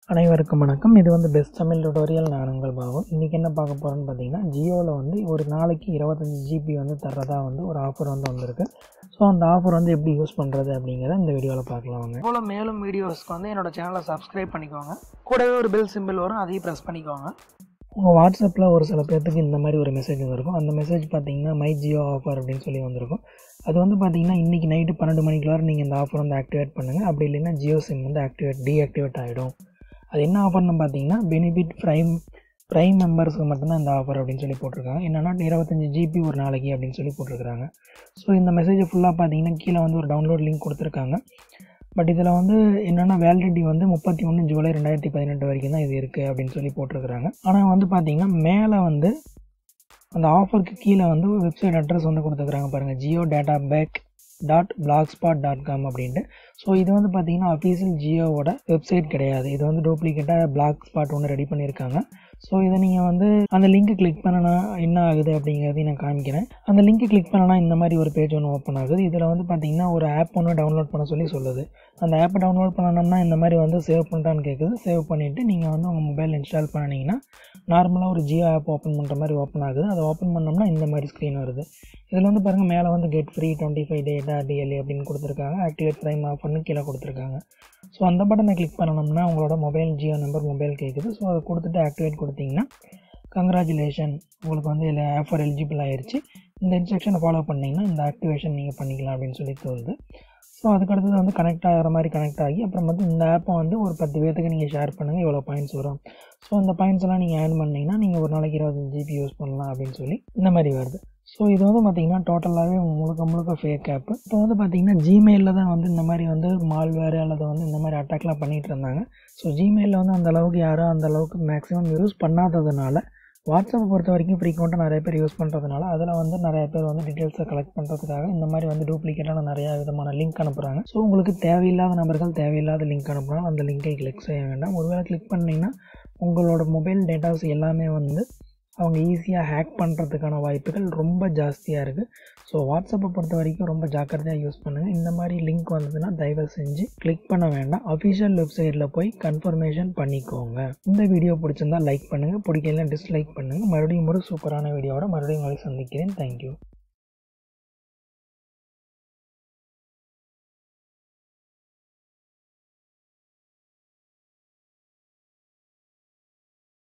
அனைவருக்கும் வணக்கம் இது வந்து பெஸ்ட் தமிழ் டுடோரியல் நான் உங்கள் பாபு இன்றைக்கி என்ன பார்க்க போகிறோன்னு பார்த்தீங்கன்னா ஜியோவில் வந்து ஒரு நாளைக்கு இருபத்தஞ்சி ஜிபி வந்து தர்றதா வந்து ஒரு ஆஃபர் வந்து வந்திருக்கு ஸோ அந்த ஆஃபர் வந்து எப்படி யூஸ் பண்ணுறது அப்படிங்கிறத இந்த வீடியோவில் பார்க்கலாம் வாங்க போல் மேலும் வீடியோஸ்க்கு வந்து என்னோட சேனலை சப்ஸ்கிரைப் பண்ணிக்கோங்க கூடவே ஒரு பெல் சிம்பிள் வரும் அதையும் ப்ரெஸ் பண்ணிக்கோங்க உங்கள் வாட்ஸ்அப்பில் ஒரு சில பேர்த்துக்கு இந்த மாதிரி ஒரு மெசேஜ் வந்திருக்கும் அந்த மெசேஜ் பார்த்தீங்கன்னா மை ஜியோ ஆஃபர் அப்படின்னு சொல்லி வந்திருக்கும் அது வந்து பார்த்தீங்கன்னா இன்றைக்கி நைட்டு பன்னெண்டு மணிக்குள்ளார நீங்கள் இந்த ஆஃபர் வந்து ஆக்டிவேட் பண்ணுங்கள் அப்படி இல்லைன்னா ஜியோ சிம் வந்து ஆக்டிவேட் டீஆக்டிவேட் ஆகிடும் அது என்ன ஆஃபர்னு பார்த்தீங்கன்னா பெனிஃபிட் ப்ரைம் ப்ரைம் மெம்பர்ஸ்க்கு மட்டும்தான் இந்த ஆஃபர் அப்படின்னு சொல்லி போட்டிருக்காங்க என்னென்னா இருபத்தஞ்சி ஜிபி ஒரு நாளைக்கு அப்படின்னு சொல்லி போட்டிருக்காங்க ஸோ இந்த மெசேஜை ஃபுல்லாக பார்த்தீங்கன்னா கீழே வந்து ஒரு டவுன்லோட் லிங்க் கொடுத்துருக்காங்க பட் இதில் வந்து என்னென்னா வேலிடிட்டி வந்து முப்பத்தி ஒன்று ஜூலை ரெண்டாயிரத்தி பதினெட்டு வரைக்கும் தான் இது இருக்குது அப்படின்னு சொல்லி போட்டிருக்கிறாங்க ஆனால் வந்து பார்த்தீங்கன்னா மேலே வந்து அந்த ஆஃபருக்கு கீழே வந்து வெப்சைட் அட்ரஸ் வந்து கொடுத்துருக்குறாங்க பாருங்கள் Jio data pack dot blogspot dot com அப்படின்ட்டு ஸோ இது வந்து பார்த்தீங்கன்னா அஃபீஷியல் ஜியோவோட வெப்சைட் கிடையாது இது வந்து டூப்ளிகேட்டாக பிளாக் ஸ்பாட் ஒன்று ரெடி பண்ணியிருக்காங்க ஸோ இதை நீங்கள் வந்து அந்த லிங்க்கை கிளிக் பண்ணனா என்ன ஆகுது அப்படிங்கிறதையும் நான் காமிக்கிறேன் அந்த லிங்க்கை கிளிக் பண்ணனா இந்த மாதிரி ஒரு பேஜ் ஒன்று ஓப்பன் ஆகுது இதில் வந்து பார்த்தீங்கன்னா ஒரு ஆப் ஒன்று டவுன்லோட் பண்ண சொல்லி சொல்லுது அந்த ஆப்பை டவுன்லோட் பண்ணணும்னா இந்த மாதிரி வந்து சேவ் பண்ணிட்டான்னு கேட்குது சேவ் பண்ணிவிட்டு நீங்கள் வந்து உங்கள் மொபைல் இன்ஸ்டால் பண்ணினீங்கன்னா நார்மலாக ஒரு ஜியோ ஆப் ஓப்பன் பண்ணுற மாதிரி ஓப்பன் ஆகுது அதை ஓப்பன் பண்ணோம்னா இந்த மாதிரி ஸ்க்ரீன் வருது இதில் வந்து பாருங்கள் மேலே வந்து get free twenty five data டிஎல்ஏ அப்படின்னு கொடுத்துருக்காங்க ஆக்டிவேட் ப்ரைம் ஆஃபர்னு கீழே கொடுத்துருக்காங்க ஸோ அந்த பட்டனை கிளிக் பண்ணணும்னா உங்களோட மொபைல் ஜியோ நம்பர் மொபைல் கேட்குது ஸோ அதை கொடுத்துட்டு ஆக்டிவேட் கொடுத்தீங்கன்னா கங்க்ராச்சுலேஷன் உங்களுக்கு வந்து இதில் ஆஃபர் எலிஜிபிள் ஆயிடுச்சு இந்த இன்ஸ்ட்ரக்ஷனை ஃபாலோ பண்ணிங்கன்னா இந்த ஆக்டிவேஷன் நீங்கள் பண்ணிக்கலாம் அப்படின்னு சொல்லி தோணுது ஸோ அதுக்கடுத்தது வந்து கனெக்ட் ஆகிற மாதிரி கனெக்ட் ஆகி அப்புறம் வந்து இந்த ஆப்பை வந்து ஒரு பத்து பேர்த்துக்கு நீங்கள் ஷேர் பண்ணுங்கள் இவ்வளோ பாயிண்ட்ஸ் வரும் ஸோ அந்த பாயிண்ட்ஸ் எல்லாம் நீங்கள் ஆட் பண்ணிங்கன்னா நீங்கள் ஒரு நாளைக்கு இருபத்தஞ்சு ஜிபி யூஸ் பண்ணலாம் அப்படின்னு சொல்லி இந்த மாதிரி வருது ஸோ இது வந்து பார்த்திங்கன்னா டோட்டலாகவே முழுக்க முழுக்க ஃபேக் ஆப்பு இப்போ வந்து பார்த்திங்கன்னா ஜிமெயிலில் தான் வந்து இந்த மாதிரி வந்து மால்வேர் அல்லது வந்து இந்த மாதிரி அட்டாக்லாம் பண்ணிகிட்டு இருந்தாங்க ஸோ ஜிமெயிலில் வந்து அந்த அளவுக்கு யாரும் அந்த அளவுக்கு மேக்ஸிமம் யூஸ் பண்ணாததுனால வாட்ஸ்அப்பை பொறுத்த வரைக்கும் ஃப்ரீக்வெண்ட்டாக நிறைய பேர் யூஸ் பண்ணுறதுனால அதில் வந்து நிறைய பேர் வந்து டீட்டெயில்ஸை கலெக்ட் பண்ணுறதுக்காக இந்த மாதிரி வந்து டூப்ளிகேட்டான நிறையா விதமான லிங்க் அனுப்புகிறாங்க ஸோ உங்களுக்கு தேவையில்லாத நபர்கள் தேவையில்லாத லிங்க் அனுப்புனாலும் அந்த லிங்கை கிளிக் செய்ய வேண்டாம் ஒருவேளை கிளிக் பண்ணிங்கன்னா உங்களோட மொபைல் டேட்டாஸ் எல்லாமே வந்து அவங்க ஈஸியாக ஹேக் பண்ணுறதுக்கான வாய்ப்புகள் ரொம்ப ஜாஸ்தியாக இருக்குது ஸோ வாட்ஸ்அப்பை பொறுத்த வரைக்கும் ரொம்ப ஜாக்கிரதையாக யூஸ் பண்ணுங்கள் இந்த மாதிரி லிங்க் வந்ததுன்னா தயவு செஞ்சு கிளிக் பண்ண வேண்டாம் அஃபிஷியல் வெப்சைட்டில் போய் கன்ஃபர்மேஷன் பண்ணிக்கோங்க இந்த வீடியோ பிடிச்சிருந்தா லைக் பண்ணுங்கள் பிடிக்கல டிஸ்லைக் பண்ணுங்கள் மறுபடியும் ஒரு சூப்பரான வீடியோவோட மறுபடியும் உங்களை சந்திக்கிறேன் தேங்க்யூ